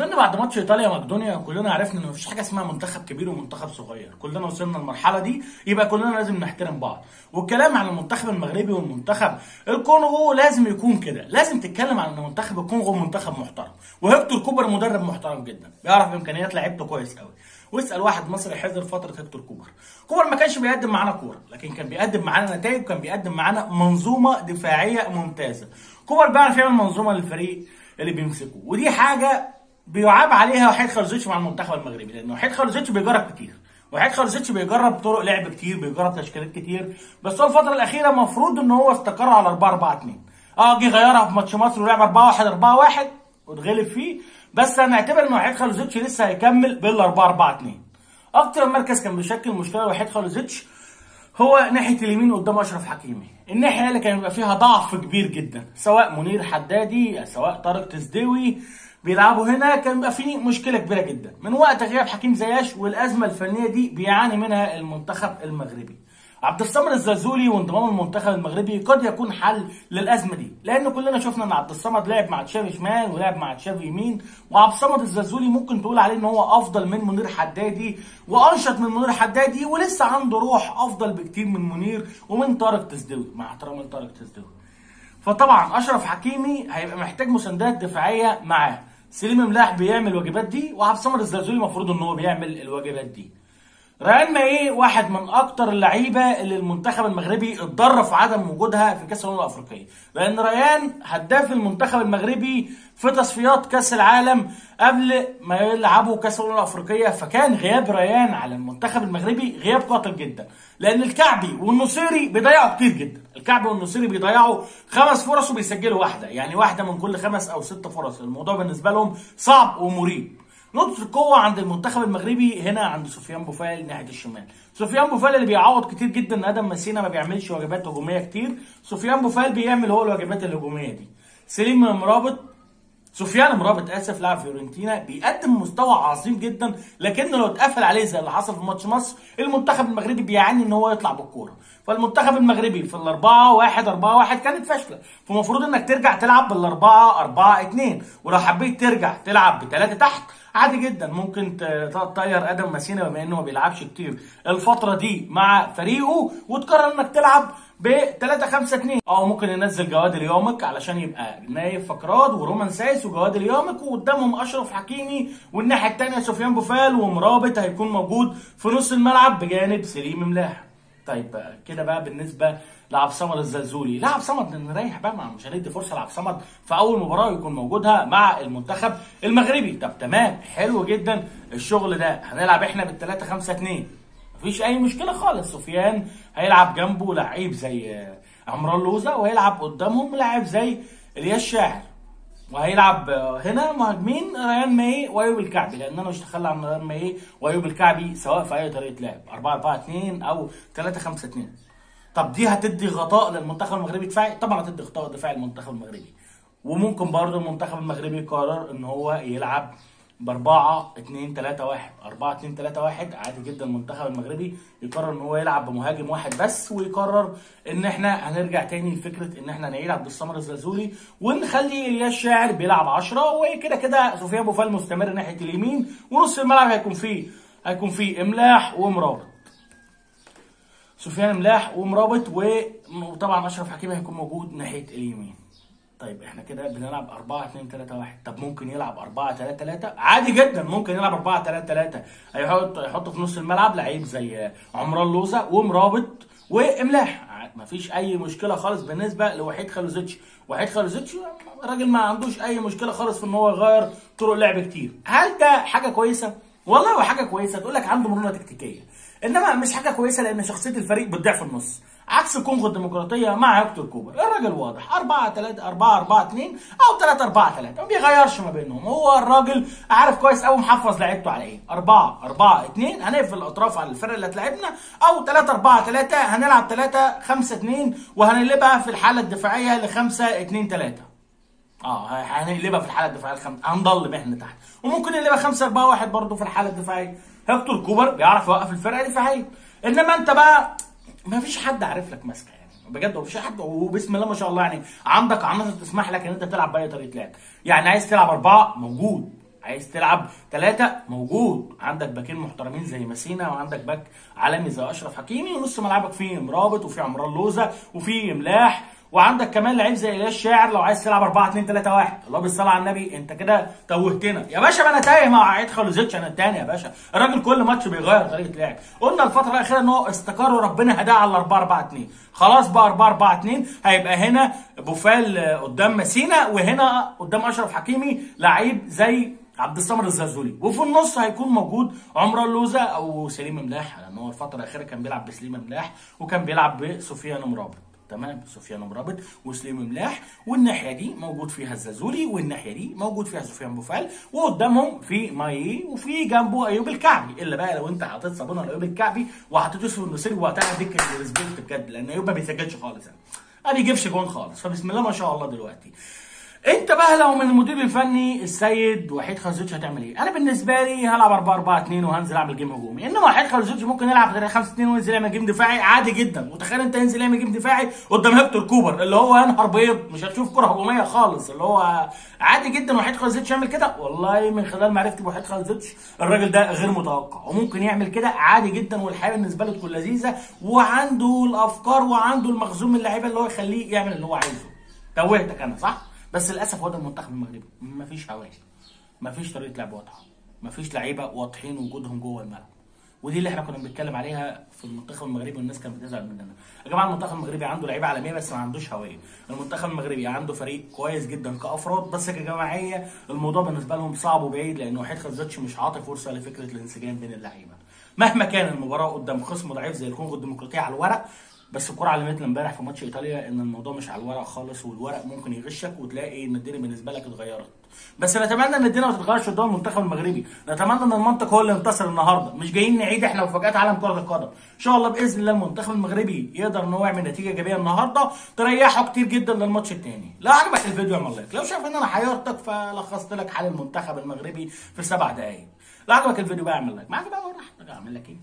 اظن بعد ماتش ايطاليا مقدونيا كلنا عرفنا ان مفيش حاجه اسمها منتخب كبير ومنتخب صغير كلنا وصلنا المرحله دي يبقى كلنا لازم نحترم بعض والكلام عن المنتخب المغربي والمنتخب الكونغو لازم يكون كده لازم تتكلم عن ان منتخب الكونغو منتخب محترم وهيكتور كوبر مدرب محترم جدا بيعرف امكانيات لعيبته كويس قوي واسال واحد مصري حضر فتره هيكتور كوبر كوبر ما كانش بيقدم معانا كوره لكن كان بيقدم معانا نتائج وكان بيقدم معانا منظومه دفاعيه ممتازه كوبر بيعرف يعمل منظومه للفريق اللي بيمسكه ودي حاجه بيعاب عليها وحيد خالوزيتش مع المنتخب المغربي لانه وحيد خالوزيتش بيجرب كتير وحيد خالوزيتش بيجرب طرق لعب كتير بيجرب تشكيلات كتير بس هو الفتره الاخيره المفروض ان هو استقر على 4 4 2 اه جه غيرها في ماتش مصر ولعب 4 1 4 1 واتغلب فيه بس هنعتبر ان وحيد خالوزيتش لسه هيكمل بال 4 4 2 اكتر مركز كان بيشكل مشكله لوحيد خالوزيتش هو ناحيه اليمين قدام اشرف حكيمي الناحيه اللي كان بيبقى فيها ضعف كبير جدا سواء منير حدادي سواء طارق تزدوي بيلعبوا هنا كان بيبقى فيه مشكله كبيره جدا من وقت غياب حكيم زياش والازمه الفنيه دي بيعاني منها المنتخب المغربي عبد الصمد الزلزولي وانضمام المنتخب المغربي قد يكون حل للازمه دي لان كلنا شفنا ان عبد الصمد لعب مع تشافي شمال ولعب مع تشافي يمين وعبد الصمد الزلزولي ممكن تقول عليه ان هو افضل من منير حدادي وانشط من منير حدادي ولسه عنده روح افضل بكتير من منير ومن طارق تزدوي مع احترامي لطارق تزدوي فطبعا اشرف حكيمي هيبقى محتاج مساندات دفاعيه معاه سليم ملاح بيعمل الواجبات دي وعبد الصمد الزلزولي المفروض ان هو بيعمل الواجبات دي ريال مايه واحد من اكتر اللعيبه اللي المنتخب المغربي اتضرر في عدم وجودها في كاس الامم الافريقيه لان ريان هداف المنتخب المغربي في تصفيات كاس العالم قبل ما يلعبوا كاس الامم الافريقيه فكان غياب ريان على المنتخب المغربي غياب قاتل جدا لان الكعبي والنصيري بيضيعوا كتير جدا الكعبي والنصيري بيضيعوا خمس فرص وبيسجلوا واحده يعني واحده من كل خمس او ست فرص الموضوع بالنسبه لهم صعب ومريب نقطة القوة عند المنتخب المغربي هنا عند سفيان بوفال ناحية الشمال. سفيان بوفال اللي بيعوض كتير جدا ان ادم مسينا ما بيعملش واجبات هجومية كتير، سفيان بوفال بيعمل هو الواجبات الهجومية دي. سليم مرابط سفيان مرابط اسف لاعب فيورنتينا بيقدم مستوى عظيم جدا لكنه لو اتقفل عليه زي اللي حصل في ماتش مصر المنتخب المغربي بيعاني ان هو يطلع بالكوره فالمنتخب المغربي في الاربعه واحد اربعه واحد كانت فاشله فالمفروض انك ترجع تلعب بالاربعه اربعه اتنين ولو حبيت ترجع تلعب بثلاثه تحت عادي جدا ممكن تطير ادم مسينا بما انه ما بيلعبش كتير الفتره دي مع فريقه وتقرر انك تلعب ب 3 5 2 او ممكن ينزل جواد اليومك علشان يبقى نايف فكراد ورومان سايس وجواد اليومك وقدامهم اشرف حكيمي والناحيه الثانيه سفيان بوفال ومرابط هيكون موجود في نص الملعب بجانب سليم ملاح طيب كده بقى بالنسبه لعب صمد الزلزولي لعب صمد نريح بقى مع مش هندي فرصه لعب صمد في اول مباراه يكون موجودها مع المنتخب المغربي طب تمام حلو جدا الشغل ده هنلعب احنا بال 3 5 2 مفيش اي مشكله خالص سفيان هيلعب جنبه لعيب زي عمران لوزة وهيلعب قدامهم لاعب زي الياس شاعر وهيلعب هنا مهاجمين ريان ماي وايوب الكعبي لان انا مش هتخلى عن ريان ماي وايوب الكعبي سواء في اي طريقه لعب 4 4 2 او 3 5 2 طب دي هتدي غطاء للمنتخب المغربي دفاعي طبعا هتدي غطاء دفاعي للمنتخب المغربي وممكن برضه المنتخب المغربي يقرر ان هو يلعب ب 4 2 3 1 4 2 3 1 عادي جدا المنتخب المغربي يقرر ان هو يلعب بمهاجم واحد بس ويقرر ان احنا هنرجع تاني لفكره ان احنا نعيد عبد الصمد الزلزولي ونخلي الياس شاعر بيلعب 10 وكده كده سفيان بوفال مستمر ناحيه اليمين ونص الملعب هيكون فيه هيكون فيه املاح ومرابط سفيان ملاح ومرابط وطبعا اشرف حكيمي هيكون موجود ناحيه اليمين طيب احنا كده بنلعب 4 2 3 1 طب ممكن يلعب 4 3 3 عادي جدا ممكن يلعب 4 3 3 هيحط يحط في نص الملعب لعيب زي عمران لوزة ومرابط واملاح مفيش اي مشكله خالص بالنسبه لوحيد خالوزيتش وحيد خالوزيتش راجل ما عندوش اي مشكله خالص في ان هو يغير طرق لعب كتير هل ده حاجه كويسه والله هو حاجه كويسه تقول لك عنده مرونه تكتيكيه انما مش حاجه كويسه لان شخصيه الفريق بتضيع في النص عكس الكونغو الديمقراطيه مع هيكتور كوبر الراجل واضح 4 3 4 4 2 او 3 4 3 ما بيغيرش ما بينهم هو الراجل عارف كويس قوي محفظ لعيبته على ايه 4 4 2 هنقفل الاطراف على الفرق اللي هتلاعبنا او 3 4 3 هنلعب 3 5 2 وهنقلبها في الحاله الدفاعيه ل 5 2 3 اه هنقلبها في الحاله الدفاعيه الخم... هنضل احنا تحت وممكن نقلبها 5 4 1 برضه في الحاله الدفاعيه هيكتور كوبر بيعرف يوقف الفرقه دفاعيا انما انت بقى ما فيش حد عارف لك ماسكه يعني بجد ما فيش حد وبسم الله ما شاء الله يعني عندك عناصر تسمح لك ان انت تلعب باي طريقه لعب يعني عايز تلعب اربعه موجود عايز تلعب ثلاثة موجود عندك باكين محترمين زي مسينا وعندك باك عالمي زي اشرف حكيمي ونص ملعبك فيه مرابط وفي عمران لوزة وفي ملاح وعندك كمان لعيب زي اياس شاعر لو عايز تلعب 4 2 3 1 الله بالصلاه على النبي انت كده توهتنا يا باشا ما انا تايه مع عيد خلوزيتش انا التاني يا باشا الراجل كل ماتش بيغير طريقه لعب قلنا الفتره الاخيره ان هو استقر وربنا هداه على 4 4 2 خلاص بقى 4 4 2 هيبقى هنا بوفال قدام مسينا وهنا قدام اشرف حكيمي لعيب زي عبد الصمد الزلزولي وفي النص هيكون موجود عمران لوزة او سليم ملاح لان هو الفتره الاخيره كان بيلعب بسليم ملاح وكان بيلعب بسفيان مرابط تمام سفيان مرابط وسليم ملاح والناحيه دي موجود فيها الزازولي والناحيه دي موجود فيها سفيان بوفال وقدامهم في ماي وفي جنبه ايوب الكعبي الا بقى لو انت حطيت صابونه لايوب الكعبي وحطيت يوسف النصيري وقتها اديك الريسبكت بجد لان ايوب ما بيسجلش خالص يعني ما بيجيبش جون خالص فبسم الله ما شاء الله دلوقتي انت بقى لو من المدير الفني السيد وحيد خلزوتش هتعمل ايه؟ انا بالنسبه لي هلعب 4 4 2 وهنزل اعمل جيم هجومي انما وحيد خلزوتش ممكن يلعب 3 5 2 وينزل يعمل جيم دفاعي عادي جدا وتخيل انت ينزل يعمل جيم دفاعي قدام هيكتور كوبر اللي هو يا نهار بيض مش هتشوف كره هجوميه خالص اللي هو عادي جدا وحيد خلزوتش يعمل كده والله من خلال معرفتي بوحيد خلزوتش الراجل ده غير متوقع وممكن يعمل كده عادي جدا والحياه بالنسبه له تكون لذيذه وعنده الافكار وعنده المخزون من اللعيبه اللي هو يخليه يعمل اللي هو عايزه توهتك انا صح؟ بس للاسف هو ده المنتخب المغربي مفيش هوايه مفيش طريقه لعب واضحه مفيش لعيبه واضحين وجودهم جوه الملعب ودي اللي احنا كنا بنتكلم عليها في المنتخب المغربي والناس كانت بتزعل مننا يا جماعه المنتخب المغربي عنده لعيبه عالميه بس ما عندوش هويه المنتخب المغربي عنده فريق كويس جدا كافراد بس كجماعيه الموضوع بالنسبه لهم صعب وبعيد لان وحيد خزاتش مش عاطي فرصه لفكره الانسجام بين اللعيبه مهما كان المباراه قدام خصم ضعيف زي الكونغو الديمقراطيه على الورق بس الكرة علمتنا امبارح في ماتش ايطاليا ان الموضوع مش على الورق خالص والورق ممكن يغشك وتلاقي ان الدنيا بالنسبه لك اتغيرت بس نتمنى ان الدنيا ما تتغيرش قدام المنتخب المغربي نتمنى ان المنطق هو اللي ينتصر النهارده مش جايين نعيد احنا مفاجات عالم كره القدم ان شاء الله باذن الله المنتخب المغربي يقدر ان هو يعمل نتيجه ايجابيه النهارده تريحه كتير جدا للماتش الثاني لو عجبك الفيديو اعمل لايك لو شايف ان انا حيرتك فلخصت لك حال المنتخب المغربي في سبع دقائق لو عجبك الفيديو بقى اعمل لايك معاك بقى براحتك اعمل لك ايه